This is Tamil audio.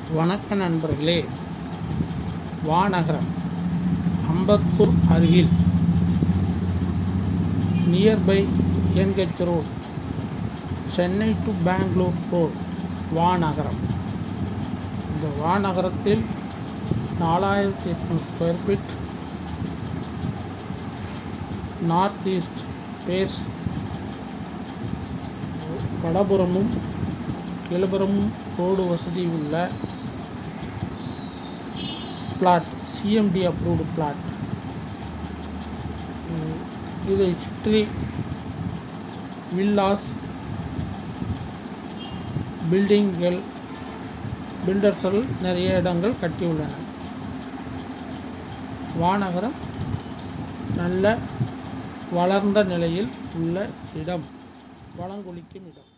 வணக்க நண்பர்களே வானகரம் அம்பத்தூர் அருகில் nearby NH road Chennai to Bangalore road Vanagaram இந்த வானகரத்தில் நாலாயிரத்தி எட்நூறு square feet north east face வடபுறமும் கிழபுறமும் ரோடு வசதி உள்ள பிளாட் சிஎம்டி அப்ரூவ்டு பிளாட் இதை சுற்றி வில்லாஸ் பில்டிங்கள் பில்டர்ஸ்கள் நிறைய இடங்கள் கட்டியுள்ளன வானகரம் நல்ல வளர்ந்த நிலையில் உள்ள இடம் வளங்குளிக்கும் இடம்